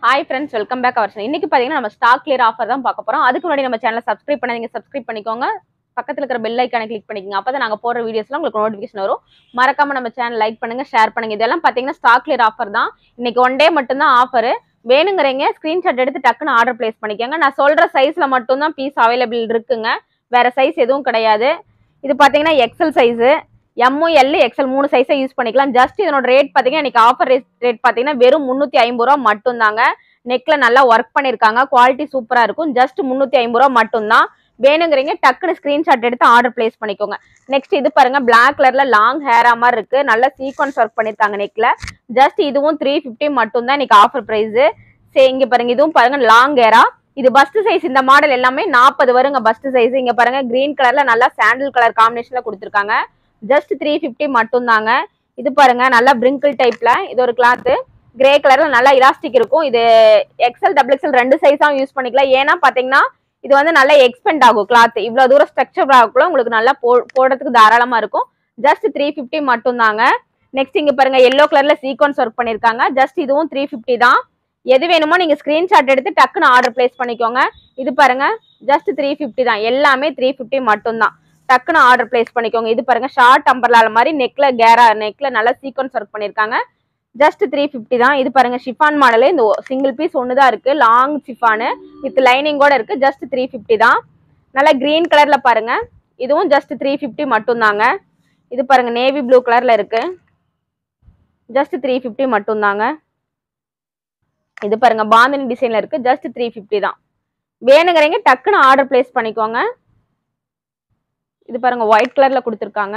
hi friends welcome back our channel இன்னைக்கு பாத்தீங்கன்னா நம்ம ஸ்டாக் கிளியர் ஆஃபர் தான் பார்க்க போறோம் அதுக்கு முன்னாடி நம்ம சேனலை சப்ஸ்கிரைப் பண்ணாதீங்க சப்ஸ்கிரைப் பண்ணிக்கோங்க பக்கத்துல இருக்கிற பெல் ஐக்கானை கிளிக் பண்ணிக்கோங்க அப்பதான் நாங்க போடுற வீடியோஸ்லாம் உங்களுக்கு நோட்டிஃபிகேஷன் வரும் மறக்காம நம்ம சேனல் லைக் பண்ணுங்க ஷேர் பண்ணுங்க இதெல்லாம் பாத்தீங்கன்னா ஸ்டாக் கிளியர் ஆஃபர் தான் இன்னைக்கு ஒன் டே மட்டும்தான் ஆஃபர் வேணுங்கிறீங்க ஸ்கிரீன்ஷாட் எடுத்து டக்குன்னு ஆர்டர் பிளேஸ் பண்ணிக்கோங்க நான் சொல்ற சைஸ்ல மட்டும்தான் பீஸ் அவைலபிள் இருக்குங்க வேற சைஸ் எதுவும் கிடையாது இது பாத்தீங்கன்னா XL size M L XL மூணு சைஸை யூஸ் பண்ணிக்கலாம் ஜஸ்ட் இதனோட ரேட் பாத்தீங்கன்னா இன்னைக்கு ஆஃபர் ரேட் பாத்தீங்கன்னா வெறும் முந்நூற்றி ஐம்பது ரூபா மட்டும்தாங்க நெக்ல நல்லா ஒர்க் பண்ணிருக்காங்க குவாலிட்டி சூப்பரா இருக்கும் ஜஸ்ட் முந்நூற்றி ஐம்பது ரூபா மட்டும்தான் வேணுங்கிறீங்க டக்குன்னு ஸ்கிரீன்ஷாட் எடுத்து ஆர்டர் பிளேஸ் பண்ணிக்கோங்க நெக்ஸ்ட் இது பாருங்க பிளாக் கலர்ல லாங் ஹேரா மாதிரி இருக்கு நல்ல சீக்வன்ஸ் ஒர்க் பண்ணிருக்காங்க நெக்ல ஜஸ்ட் இதுவும் த்ரீ ஃபிஃப்டி மட்டும் தான் இன்னைக்கு ஆஃபர் பிரைஸ் சரி இங்க பாருங்க இதுவும் பாருங்க லாங் ஹேரா இது பஸ்ட் சைஸ் இந்த மாடல் எல்லாமே நாற்பது வருங்க பஸ்ட் சைஸ் இங்க பாருங்க கிரீன் கலர்ல நல்லா சாண்டில் கலர் காம்பினேஷன்ல கொடுத்துருக்காங்க ஜஸ்ட் த்ரீ ஃபிஃப்டி மட்டும் தாங்க இது பாருங்க நல்லா பிரிங்கிள் டைப்ல இது ஒரு கிளாத் கிரே கலர்ல நல்லா இலாஸ்டிக் இருக்கும் இது எக்ஸல் டபுள் எக்ஸல் ரெண்டு சைஸாவும் யூஸ் பண்ணிக்கலாம் ஏன்னா பாத்தீங்கன்னா இது வந்து நல்லா எக்ஸ்பெண்ட் ஆகும் கிளாத் இவ்வளவு தூரம் ஸ்ட்ரக்சர் ஆகக்குள்ள உங்களுக்கு நல்லா போ போடுறதுக்கு தாராளமா இருக்கும் ஜஸ்ட் த்ரீ ஃபிஃப்டி மட்டும் தாங்க நெக்ஸ்ட் இங்க பாருங்க எல்லோ கலர்ல சீக்வன்ஸ் ஒர்க் பண்ணிருக்காங்க ஜஸ்ட் இதுவும் த்ரீ ஃபிஃப்டி தான் எது வேணுமோ நீங்க ஸ்கிரீன்ஷாட் எடுத்து டக்குன்னு ஆர்டர் பிளேஸ் பண்ணிக்கோங்க இது பாருங்க ஜஸ்ட் த்ரீ ஃபிஃப்டி தான் எல்லாமே த்ரீ ஃபிஃப்டி மட்டும் தான் டக்குன்னு ஆர்டர் பிளேஸ் பண்ணிக்கோங்க இது பாருங்க ஷார்ட் அம்பர்லால மாதிரி நெக்ல கேரா நெக்ல நல்லா சீக்வன்ஸ் ஒர்க் பண்ணிருக்காங்க ஜஸ்ட் த்ரீ ஃபிஃப்டி தான் இது பாருங்க ஷிஃபான் மாடலு இந்த சிங்கிள் பீஸ் ஒன்று தான் இருக்கு லாங் ஷிஃபானு வித் லைனிங்கோட இருக்கு ஜஸ்ட் த்ரீ ஃபிஃப்டி தான் நல்லா கிரீன் கலர்ல பாருங்க இதுவும் ஜஸ்ட் த்ரீ ஃபிஃப்டி மட்டும் தாங்க இது பாருங்க நேவி ப்ளூ கலர்ல இருக்கு ஜஸ்ட் த்ரீ ஃபிஃப்டி மட்டும் தாங்க இது பாருங்க பாந்தினி டிசைன்ல இருக்கு ஜஸ்ட் த்ரீ ஃபிஃப்டி தான் வேணுங்கிறீங்க டக்குன்னு ஆர்டர் பிளேஸ் பண்ணிக்கோங்க இது பாருங்க ஒயிட் கலர்ல கொடுத்துருக்காங்க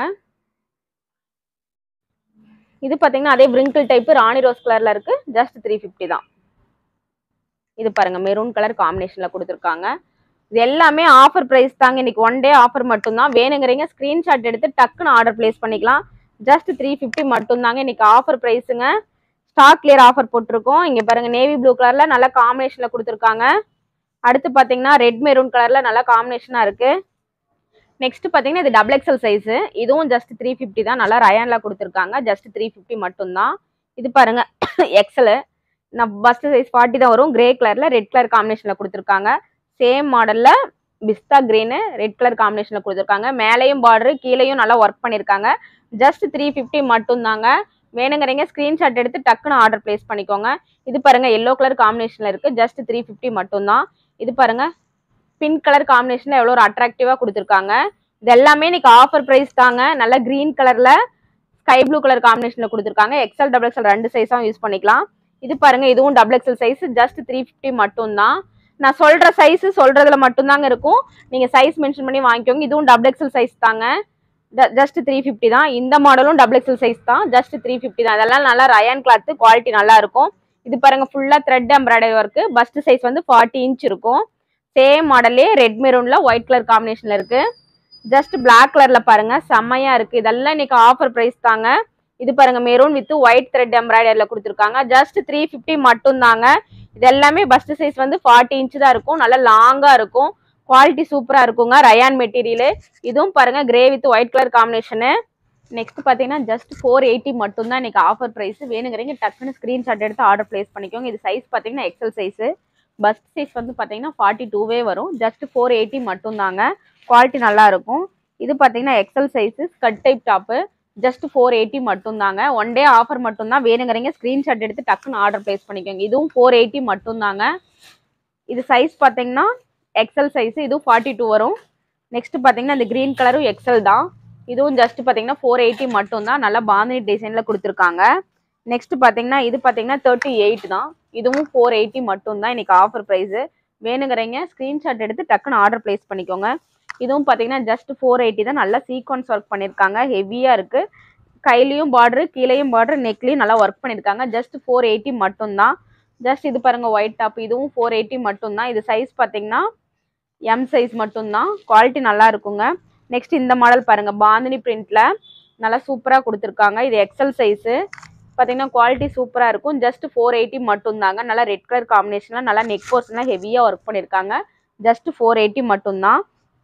இது பாத்தீங்கன்னா அதே பிரிங்கிள் டைப் ராணி ரோஸ் கலர்ல இருக்கு ஜஸ்ட் த்ரீ ஃபிஃப்டி தான் இது பாருங்க மெரூன் கலர் காம்பினேஷன்ல கொடுத்துருக்காங்க இது எல்லாமே ஆஃபர் பிரைஸ் தாங்க இன்னைக்கு ஒன் டே ஆஃபர் மட்டும்தான் வேணுங்கிறீங்க ஸ்கிரீன்ஷாட் எடுத்து டக்குன்னு ஆர்டர் பிளேஸ் பண்ணிக்கலாம் ஜஸ்ட் த்ரீ ஃபிஃப்டி மட்டும்தாங்க இன்னைக்கு ஆஃபர் ப்ரைஸுங்க ஸ்டாக் கிளியர் ஆஃபர் போட்டிருக்கோம் இங்க பாருங்க நேவி ப்ளூ கலர்ல நல்ல காம்பினேஷன்ல கொடுத்துருக்காங்க அடுத்து பாத்தீங்கன்னா ரெட் மெரூன் கலர்ல நல்ல காம்பினேஷனா இருக்கு நெக்ஸ்ட் பாத்தீங்கன்னா இது டபுள் எக்ஸல் சைஸ் இதுவும் ஜஸ்ட் த்ரீ ஃபிஃப்டி தான் நல்லா ரயான்ல கொடுத்துருக்காங்க ஜஸ்ட் த்ரீ ஃபிஃப்டி மட்டும்தான் இது பாருங்க எக்ஸலு நான் பஸ்ட் சைஸ் ஃபார்ட்டி தான் வரும் கிரே கலர்ல ரெட் கலர் காம்பினேஷன்ல கொடுத்துருக்காங்க சேம் மாடல்ல பிஸ்தா கிரீனு ரெட் கலர் காம்பினேஷன்ல கொடுத்துருக்காங்க மேலேயும் பார்டரு கீழேயும் நல்லா ஒர்க் பண்ணிருக்காங்க ஜஸ்ட் த்ரீ ஃபிஃப்டி மட்டும்தாங்க வேணுங்கிறீங்க ஸ்க்ரீன்ஷாட் எடுத்து டக்குன்னு ஆர்டர் பிளேஸ் பண்ணிக்கோங்க இது பாருங்க எல்லோ கலர் காம்பினேஷன்ல இருக்கு ஜஸ்ட் த்ரீ ஃபிஃப்டி மட்டும்தான் இது பாருங்க பிங்க் கலர் காம்பினேஷன்ல எவ்வளோ ஒரு அட்ராக்டிவா கொடுத்துருக்காங்க இது எல்லாமே இன்னைக்கு ஆஃபர் பிரைஸ் தாங்க நல்ல கிரீன் கலர்ல ஸ்கை ப்ளூ கலர் காம்பினேஷன்ல கொடுத்துருக்காங்க எக்ஸல் டபுள் எக்ஸல் ரெண்டு சைஸாகவும் யூஸ் பண்ணிக்கலாம் இது பாருங்க இதுவும் double XL size just three fifty மட்டும்தான் நான் சொல்ற சைஸ் சொல்றதுல மட்டும்தாங்க இருக்கும் நீங்க சைஸ் மென்ஷன் பண்ணி வாங்கிக்கோங்க இதுவும் டபுள் எக்ஸல் சைஸ் தாங்க ஜஸ்ட் த்ரீ ஃபிஃப்டி தான் இந்த மாடலும் டபுள் எக்ஸல் சைஸ் தான் ஜஸ்ட் த்ரீ ஃபிஃப்டி தான் அதெல்லாம் நல்லா ரயான் கிளாத் குவாலிட்டி நல்லா இருக்கும் இது பாருங்க ஃபுல்லா thread embroidery work bust size வந்து ஃபார்ட்டி இன்ச் இருக்கும் சேம் மாடல்லே ரெட் மெரூன்ல ஒயிட் கலர் காம்பினேஷன்ல இருக்கு ஜஸ்ட் பிளாக் கலர்ல பாருங்க செம்மையா இருக்கு இதெல்லாம் இன்னைக்கு ஆஃபர் பிரைஸ் தாங்க இது பாருங்க மெரூன் வித் ஒயிட் த்ரெட் எம்ப்ராய்டரியில் கொடுத்துருக்காங்க ஜஸ்ட் த்ரீ ஃபிஃப்டி மட்டும் தாங்க இது எல்லாமே பஸ்ட் சைஸ் வந்து ஃபார்ட்டி இன்ச் தான் இருக்கும் நல்லா லாங்கா இருக்கும் குவாலிட்டி சூப்பரா இருக்குங்க ரயான் மெட்டீரியல் இதுவும் பாருங்க grey with white colour combination next பார்த்தீங்கன்னா ஜஸ்ட் ஃபோர் எயிட்டி மட்டும் தான் இன்னைக்கு ஆஃபர் ப்ரைஸ் வேணுங்கிறீங்க டக்குன்னு ஸ்க்ரீன்ஷாட் எடுத்து ஆர்டர் பிளேஸ் பண்ணிக்கோங்க இது சைஸ் பார்த்தீங்கன்னா எக்ஸல் சைஸு பஸ்ட் சைஸ் வந்து பார்த்தீங்கன்னா ஃபார்ட்டி டூவே வரும் ஜஸ்ட் ஃபோர் எயிட்டி மட்டும் தாங்க குவாலிட்டி நல்லா இருக்கும் இது பார்த்தீங்கன்னா XL size skirt type top just four eighty மட்டும் தாங்க ஒன் டே ஆஃபர் மட்டும் தான் வேணுங்கிறீங்க ஸ்க்ரீன்ஷாட் எடுத்து டக்குன்னு ஆர்டர் பிளேஸ் பண்ணிக்கோங்க இதுவும் ஃபோர் எயிட்டி மட்டும் தாங்க இது சைஸ் பார்த்தீங்கன்னா எக்ஸல் சைஸ் இதுவும் ஃபார்ட்டி டூ வரும் நெக்ஸ்ட் பார்த்தீங்கன்னா இந்த க்ரீன் கலரும் எக்ஸல் தான் இதுவும் ஜஸ்ட் பார்த்தீங்கன்னா ஃபோர் எயிட்டி மட்டும் தான் நல்லா பாந்தினி டிசைனில் கொடுத்துருக்காங்க நெக்ஸ்ட் பார்த்தீங்கன்னா இது பார்த்தீங்கன்னா தேர்ட்டி எயிட் தான் இதுவும் ஃபோர் எயிட்டி மட்டும் தான் இன்னைக்கு ஆஃபர் ப்ரைஸு வேணுங்கிறீங்க ஸ்க்ரீன்ஷாட் எடுத்து டக்குன்னு ஆர்டர் பிளேஸ் பண்ணிக்கோங்க இதுவும் பார்த்தீங்கன்னா ஜஸ்ட் ஃபோர் எயிட்டி தான் நல்லா சீக்வன்ஸ் ஒர்க் பண்ணியிருக்காங்க ஹெவியாக இருக்குது கையிலையும் பார்டரு கீழேயும் பார்டர் நெக்லையும் நல்லா ஒர்க் பண்ணியிருக்காங்க ஜஸ்ட் ஃபோர் எயிட்டி மட்டும்தான் ஜஸ்ட் இது பாருங்க ஒயிட் டாப் இதுவும் ஃபோர் எயிட்டி மட்டும்தான் இது சைஸ் பார்த்தீங்கன்னா எம் சைஸ் மட்டும்தான் குவாலிட்டி நல்லா இருக்குங்க நெக்ஸ்ட் இந்த மாடல் பாருங்க பாந்தினி பிரிண்ட்ல நல்லா சூப்பராக கொடுத்துருக்காங்க இது எக்ஸல் சைஸு பார்த்தீங்கன்னா குவாலிட்டி சூப்பராக இருக்கும் ஜஸ்ட் ஃபோர் எயிட்டி மட்டும்தாங்க நல்லா ரெட் கலர் காம்பினேஷனில் நல்லா நெக் போர்ஷன்லாம் ஹெவியாக ஒர்க் பண்ணியிருக்காங்க ஜஸ்ட் ஃபோர் எயிட்டி மட்டும்தான்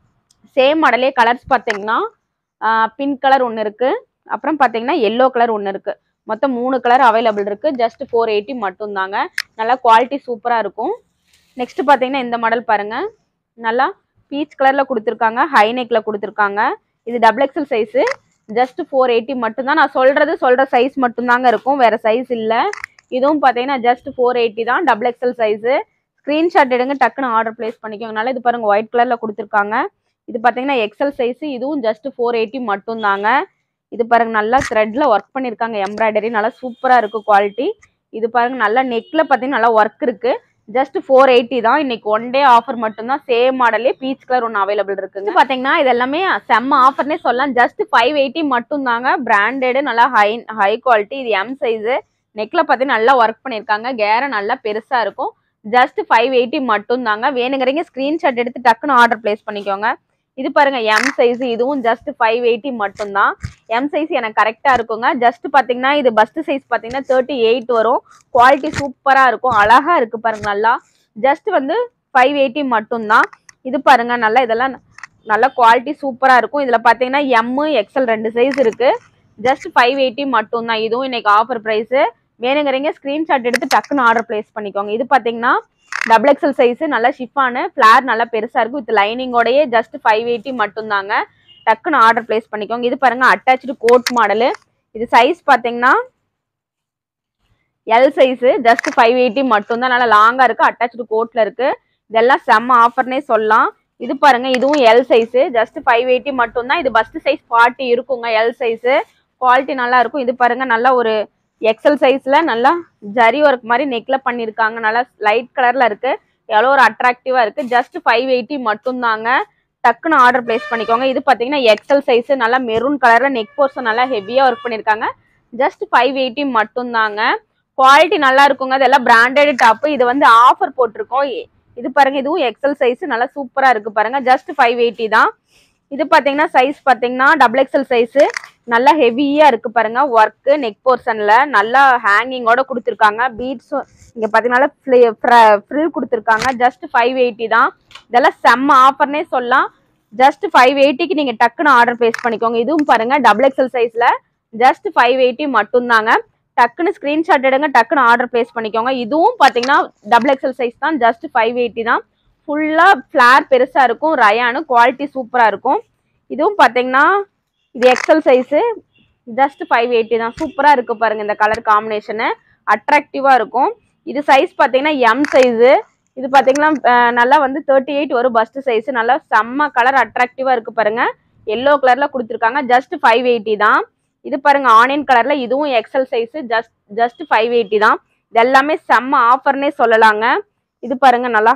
சேம் மாடலே கலர்ஸ் பார்த்தீங்கன்னா பிங்க் கலர் ஒன்று இருக்குது அப்புறம் பார்த்தீங்கன்னா எல்லோ கலர் ஒன்று இருக்குது மொத்தம் மூணு கலர் அவைலபிள் இருக்கு ஜஸ்ட் ஃபோர் எயிட்டி மட்டும் தாங்க நல்லா குவாலிட்டி சூப்பரா இருக்கும் நெக்ஸ்ட் பாத்தீங்கன்னா இந்த மாடல் பாருங்க நல்லா பீச் கலர்ல கொடுத்துருக்காங்க ஹை நெக்ல கொடுத்துருக்காங்க இது double XL size just four eighty மட்டும்தான் நான் சொல்றது சொல்ற சைஸ் மட்டும்தாங்க இருக்கும் வேற சைஸ் இல்ல இதுவும் பாத்தீங்கன்னா ஜஸ்ட் ஃபோர் எயிட்டி தான் டபுள் எக்ஸல் சைஸு ஸ்க்ரீன்ஷாட் எடுங்க டக்குன்னு ஆர்டர் பிளேஸ் பண்ணிக்கோங்க நல்லா இது பாருங்க ஒயிட் கலர்ல கொடுத்துருக்காங்க இது பாத்தீங்கன்னா எக்ஸல் சைஸ் இதுவும் ஜஸ்ட் ஃபோர் எயிட்டி மட்டும் தாங்க இது பாருங்க நல்லா த்ரெட்ல ஒர்க் பண்ணிருக்காங்க எம்ப்ராய்டரி நல்லா சூப்பரா இருக்கு குவாலிட்டி இது பாருங்க நல்லா நெக்ல பாத்தீங்கன்னா நல்லா ஒர்க் இருக்கு ஜஸ்ட் ஃபோர் எயிட்டி தான் இன்னைக்கு ஒன் டே ஆஃபர் மட்டும்தான் சேம் மாடலே பீச் கலர் ஒன்று அவைலபிள் இருக்குங்க பாத்தீங்கன்னா இது எல்லாமே செம்ம ஆஃபர்னே சொல்லலாம் ஜஸ்ட் ஃபைவ் எயிட்டி மட்டும் தாங்க பிராண்டடு நல்லா ஹை ஹை குவாலிட்டி இது எம் சைஸு நெக்ல பார்த்தீங்கன்னா நல்லா ஒர்க் பண்ணியிருக்காங்க கேரை நல்லா பெருசா இருக்கும் ஜஸ்ட் ஃபைவ் எயிட்டி மட்டும் தாங்க வேணுங்கிறீங்க ஸ்க்ரீன்ஷாட் எடுத்து டக்குன்னு ஆர்டர் பிளேஸ் பண்ணிக்கோங்க இது பாருங்க எம் சைஸ் இதுவும் ஜஸ்ட் ஃபைவ் எயிட்டி மட்டும் தான் எம் சைஸ் எனக்கு கரெக்டா இருக்குங்க ஜஸ்ட் பாத்தீங்கன்னா இது பஸ்ட் சைஸ் பாத்தீங்கன்னா தேர்ட்டி எயிட் வரும் குவாலிட்டி சூப்பரா இருக்கும் அழகா இருக்கு பாருங்க நல்லா ஜஸ்ட் வந்து ஃபைவ் எயிட்டி மட்டும் தான் இது பாருங்க நல்லா இதெல்லாம் நல்ல குவாலிட்டி சூப்பரா இருக்கும் இதுல பாத்தீங்கன்னா எம் எக்ஸல் ரெண்டு சைஸ் இருக்கு ஜஸ்ட் ஃபைவ் எயிட்டி மட்டும் தான் இதுவும் இன்னைக்கு ஆஃபர் ப்ரைஸ் வேணுங்கிறீங்க ஸ்க்ரீன்ஷாட் எடுத்து டக்குன்னு ஆர்டர் பிளேஸ் பண்ணிக்கோங்க இது பாத்தீங்கன்னா டபுள் எக்ஸல் சைஸ் நல்லா ஷிஃபானு ஃபிளார் நல்லா பெருசா இருக்கும் வித் லைனிங்கோடயே ஜஸ்ட் ஃபைவ் எயிட்டி மட்டும் தாங்க டக்குன்னு ஆர்டர் பிளேஸ் பண்ணிக்கோங்க இது பாருங்க அட்டாச்சு கோட் மாடலு இது சைஸ் பாத்தீங்கன்னா L size just five eighty மட்டும் தான் நல்லா லாங்கா இருக்கு அட்டாச்சு கோட்ல இருக்கு இதெல்லாம் செம்ம ஆஃபர்னே சொல்லலாம் இது பாருங்க இதுவும் L size just five eighty மட்டும் தான் இது பஸ்ட் சைஸ் ஃபார்ட்டி இருக்குங்க எல் சைஸ் குவாலிட்டி நல்லா இருக்கும் இது பாருங்க நல்லா ஒரு எக்ஸல் சைஸ்ல நல்லா ஜரி ஒர்க் மாதிரி நெக்ல பண்ணிருக்காங்க நல்லா லைட் கலர்ல இருக்கு எவ்வளோ ஒரு அட்ராக்டிவா இருக்கு ஜஸ்ட் ஃபைவ் எயிட்டி மட்டும் தாங்க டக்குன்னு ஆர்டர் பிளேஸ் பண்ணிக்கோங்க இது பாத்தீங்கன்னா எக்ஸல் சைஸ் நல்லா மெரூன் கலர்ல நெக் போர்ஷன் நல்லா ஹெவியா ஒர்க் பண்ணிருக்காங்க ஜஸ்ட் ஃபைவ் எயிட்டி மட்டும் தாங்க குவாலிட்டி நல்லா இருக்குங்க இதெல்லாம் பிராண்டட் டாப் இது வந்து ஆஃபர் போட்டிருக்கோம் இ- இது பாருங்க இதுவும் எக்ஸல் சைஸ் நல்லா சூப்பரா இருக்கு பாருங்க ஜஸ்ட் ஃபைவ் எயிட்டி தான் இது பாத்தீங்கன்னா சைஸ் பாத்தீங்கன்னா டபுள் எக்ஸல் சைஸ் நல்லா ஹெவியா இருக்கு பாருங்க ஒர்க் நெக் போர்ஷன்ல நல்லா ஹேங்கிங்கோட கொடுத்துருக்காங்க பீட்ஸும் இங்க பாத்தீங்கன்னா ஃப்ரில் கொடுத்துருக்காங்க ஜஸ்ட் ஃபைவ் எயிட்டி தான் இதெல்லாம் செம்ம ஆஃபர்னே சொல்லலாம் ஜஸ்ட் ஃபைவ் எயிட்டிக்கு நீங்க டக்குன்னு ஆர்டர் பிளேஸ் பண்ணிக்கோங்க இதுவும் பாருங்க டபுள் எக்ஸல் சைஸ்ல ஜஸ்ட் ஃபைவ் எயிட்டி மட்டும்தாங்க டக்குன்னு ஸ்கிரீன்ஷாட் எடுங்க டக்குன்னு ஆர்டர் பிளேஸ் பண்ணிக்கோங்க இதுவும் பாத்தீங்கன்னா டபுள் எக்ஸல் சைஸ் தான் ஜஸ்ட் ஃபைவ் எயிட்டி தான் ஃபுல்லா ஃபிளார் பெருசா இருக்கும் ரயானு குவாலிட்டி சூப்பரா இருக்கும் இதுவும் பாத்தீங்கன்னா இது XL size just five eighty தான் சூப்பரா இருக்கு பாருங்க இந்த கலர் காம்பினேஷனு அட்ராக்டிவா இருக்கும் இது சைஸ் பாத்தீங்கன்னா எம் சைஸு இது பாத்தீங்கன்னா அஹ், நல்லா வந்து தேர்ட்டி எயிட் வரும் பஸ்ட் சைஸ் நல்லா செம்ம கலர் அட்ராக்டிவா இருக்கு பாருங்க எல்லோ கலர்ல கொடுத்துருக்காங்க ஜஸ்ட் ஃபைவ் எயிட்டி தான் இது பாருங்க ஆனியன் கலர்ல இதுவும் XL size just just five eighty தான் இது எல்லாமே செம்ம ஆஃபர்னே சொல்லலாங்க இது பாருங்க நல்லா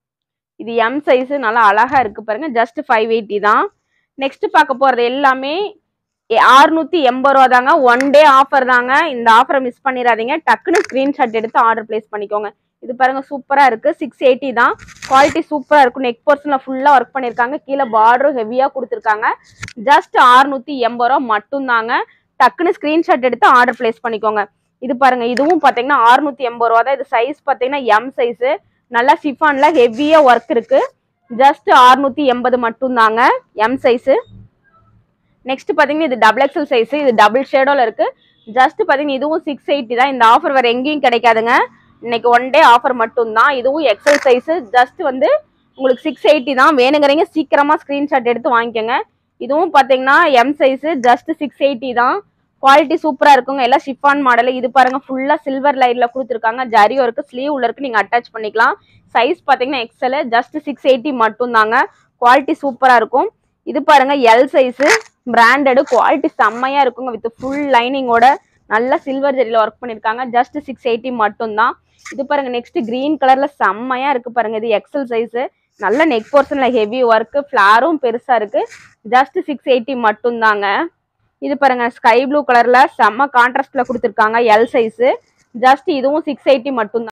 இது எம் சைஸ் நல்லா அழகா இருக்கு பாருங்க ஜஸ்ட் ஃபைவ் எயிட்டி தான் நெக்ஸ்ட் பார்க்க போறது எல்லாமே ஆறுநூத்தி எண்பது ரூபா தாங்க ஒன் டே ஆஃபர் தாங்க இந்த ஆஃபரை மிஸ் பண்ணிடாதீங்க டக்குன்னு ஸ்கிரீன்ஷாட் எடுத்து ஆர்டர் பிளேஸ் பண்ணிக்கோங்க இது பாருங்க சூப்பரா இருக்கு சிக்ஸ் எயிட்டி தான் குவாலிட்டி சூப்பரா இருக்கும் நெக் போர்ஷன்ல ஃபுல்லா ஒர்க் பண்ணிருக்காங்க கீழே பார்டரும் ஹெவியா கொடுத்துருக்காங்க ஜஸ்ட் ஆறுநூத்தி எண்பது ரூபா மட்டும்தாங்க டக்குன்னு ஸ்கிரீன்ஷாட் எடுத்து ஆர்டர் பிளேஸ் பண்ணிக்கோங்க இது பாருங்க இதுவும் பாத்தீங்கன்னா ஆறுநூத்தி எண்பது ரூபா தான் இது சைஸ் பாத்தீங்கன்னா எம் சைஸ் நல்லா சிஃபான்ல ஹெவியா ஒர்க் இருக்கு ஜஸ்ட் ஆறுநூத்தி எண்பது மட்டும்தாங்க எம் சைஸ் நெக்ஸ்ட் பாத்தீங்கன்னா இது டபுள் எக்ஸல் சைஸ் இது டபுள் ஷேடோல இருக்கு ஜஸ்ட் பாத்தீங்கன்னா இதுவும் சிக்ஸ் எயிட்டி தான் இந்த ஆஃபர் வேற எங்கேயும் கிடைக்காதுங்க இன்னைக்கு ஒன் டே ஆஃபர் மட்டும்தான் இதுவும் எக்ஸல் சைஸ் ஜஸ்ட் வந்து உங்களுக்கு சிக்ஸ் எயிட்டி தான் வேணுங்கிறீங்க சீக்கிரமா ஸ்கிரீன்ஷாட் எடுத்து வாங்கிக்கோங்க இதுவும் பாத்தீங்கன்னா M size just six eighty தான் குவாலிட்டி சூப்பரா இருக்குங்க எல்லாம் ஷிஃபான் மாடல் இது பாருங்க ஃபுல்லா சில்வர் லைன்ல கொடுத்துருக்காங்க ஜரி ஒர்க்கு ஸ்லீவ் உள்ள இருக்கு நீங்க அட்டாச் பண்ணிக்கலாம் சைஸ் பாத்தீங்கன்னா எக்ஸல் ஜஸ்ட் சிக்ஸ் எயிட்டி மட்டும் தாங்க குவாலிட்டி சூப்பரா இருக்கும் இது பாருங்க எல் சைஸ் பிராண்டடு குவாலிட்டி செம்மையா இருக்குங்க வித் ஃபுல் லைனிங்கோட நல்ல சில்வர் ஜெரியில ஒர்க் பண்ணிருக்காங்க ஜஸ்ட் சிக்ஸ் எயிட்டி மட்டும் தான் இது பாருங்க நெக்ஸ்ட் கிரீன் கலர்ல செம்மையா இருக்கு பாருங்க இது எக்ஸல் சைஸ் நல்ல நெக் போர்ஷன்ல ஹெவி ஒர்க் ஃபிளாரும் பெருசா இருக்கு ஜஸ்ட் சிக்ஸ் எயிட்டி மட்டும் தாங்க இது பாருங்க ஸ்கை ப்ளூ கலர்ல செம்ம கான்ட்ராஸ்ட்ல கொடுத்துருக்காங்க எல் சைஸ் ஜஸ்ட் இதுவும் சிக்ஸ் எயிட்டி மட்டும்